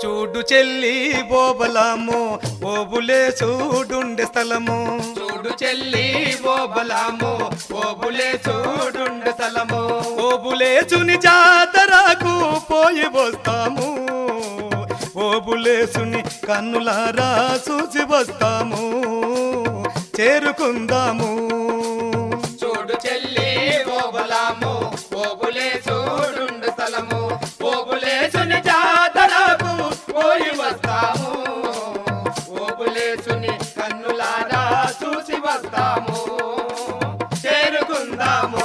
చూడు చెల్లి బోబలాము ఓబులే చూడుండే స్థలము చూడు చెల్లి బోబలాము ఓబులే చూడుండు స్థలము ఓబులేసుని జాతరకు పోయి వస్తాము ఓబులేసుని కన్నులారా చూసి వస్తాము చేరుకుందాము చూడు చెల్లి బోబలాము ఓబులే చూడుండు స్థలము ఓబులేసుని జాతరకు పోయి వస్తాము ఓబులేసుని కన్నులారా చూసి వస్తాము చేరుకుందాము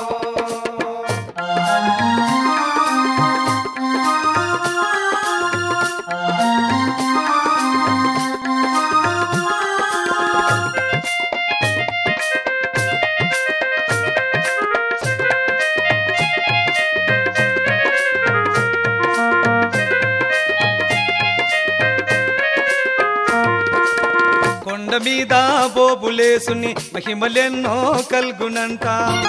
కొండ మీద బోబులేసుని మహిమలెన్నో కల్గునంట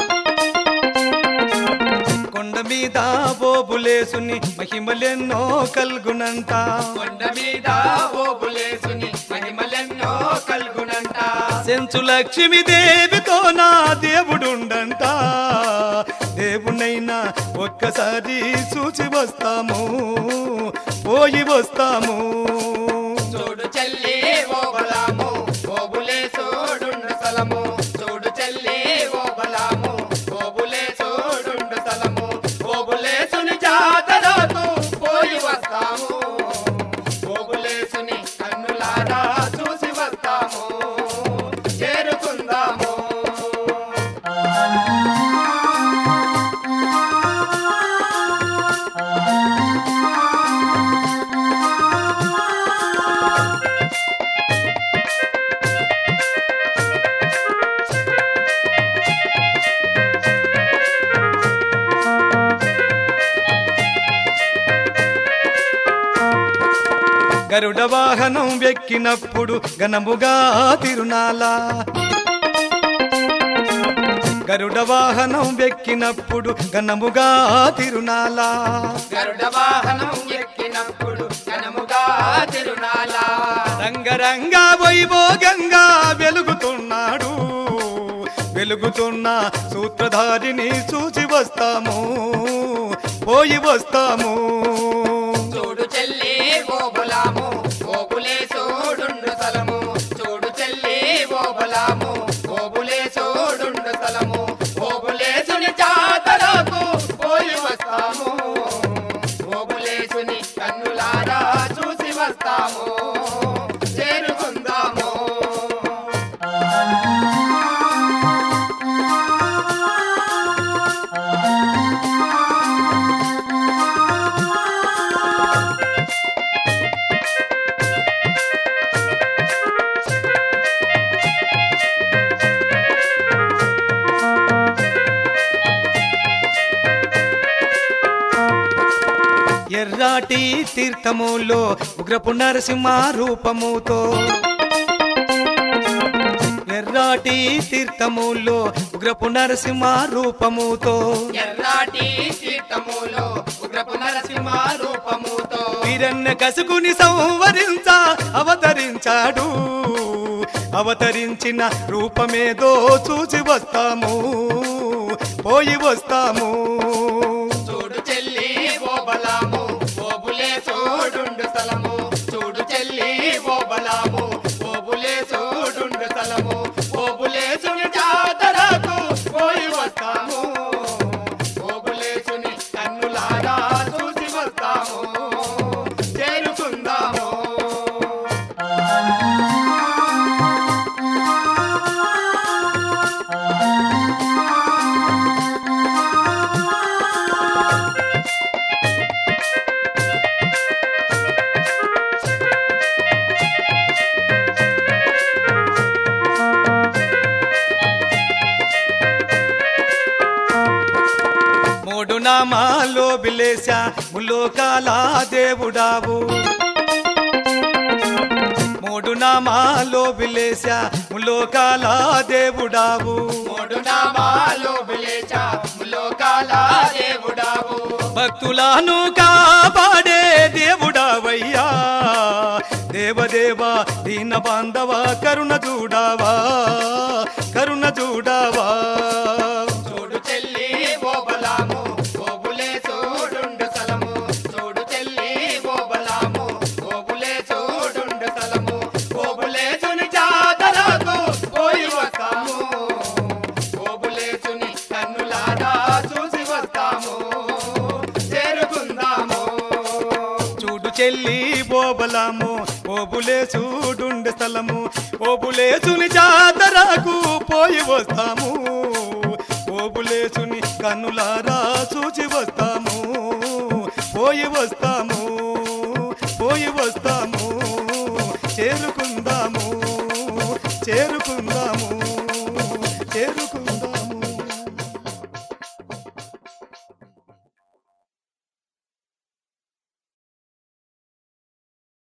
కొండ మీద బోబులేసుని మహిమలెన్నో కల్గునంట కొండ మీద ఓబులేసుని మహిమలెన్నో కల్గునంట సెంచు లక్ష్మి దేవితో నా దేవుడుండంట దేవునైనా ఒక్కసారి చూసి వస్తాము పోయి వస్తాము చూడు చెల్లి ఓబలాము ఓబులే చూడుండు స్థలము చూడు చెల్లి ఓబలాము ఓబులే చూడుండు స్థలము ఓబులేసుని జాతరకు పోయి వస్తాము ఓబులేసుని కన్నులారా చూసి వస్తాము చేరుకుందాము గరుడ వాహనం వెక్కినప్పుడు ఘనముగా తిరునాల గరుడ వాహనం వెక్కినప్పుడు ఘనముగా తిరునాల గరుడ వాహనం ఎక్కినప్పుడు ఘనముగా తిరునాల రంగరంగ వైభోగంగా వెలుగుతున్నాడు వెలుగుతున్న సూత్రధారిని చూసి వస్తాము పోయి వస్తాము చూడు చెల్లి ఓబులాము ఓబులే చూడుండు స్థలము చూడు చెల్లి ఓబులాము ఓబులే చూడుండు స్థలము ఓబులేసుని జాతరకు పోయి వస్తాము ఓబులేసుని కన్నులారా చూసి వస్తాము చేరుకుందాము ఎర్రాటి తీర్థములో ఉగ్రపు నరసింహ రూపముతో ఎర్రాటి తీర్థములో ఉగ్రపు నరసింహ రూపముతో ఎర్రాటి తీర్థములో ఉగ్రపు నరసింహ రూపముతో వీరన్న కసుకుని సంవరించ అవతరించాడు అవతరించిన రూపమేదో చూసి వస్తాము పోయి వస్తాము చూడు చెల్లి ఓబలాము ఓబులే చూడుండు స్థలము చూడు చెల్లి ఓబలాము ఓబులే చూడుండు స్థలము ఓబులేసుని జాతరకు పోయి వస్తాము ఓబులేసుని కన్నులారా చూసి వస్తాము చేరుకుందాము మూడు నామాలో బిలేశా ములోకాల దేవుడావు మూడు నామాలో బిలేశా ములోకాల దేవుడావు మూడు నామాలు బిలేచా ములోకాల దేవుడావు భక్తులను కాపాడే దేవుడావయ్యా దేవదేవా దీన బాంధవ కరుణ చూడావా కరుణ చూడావా చూడు చెల్లి ఓబలాము ఓబులే చూడుండు స్థలము చూడు చెల్లి ఓబలాము ఓబులే చూడుండు స్థలము ఓబులేసుని జాతరకు పోయి వస్తాము ఓబులేసుని కన్నులారా చూసి వస్తాము చేరుకుందాము చూడు చెల్లి బోబలము ఓబులే చూడుండే స్థలము ఓబులేసుని జాతరకు పోయి వస్తాము ఓబులేసుని కన్నులారా చూచి వస్తాము పోయి వస్తాము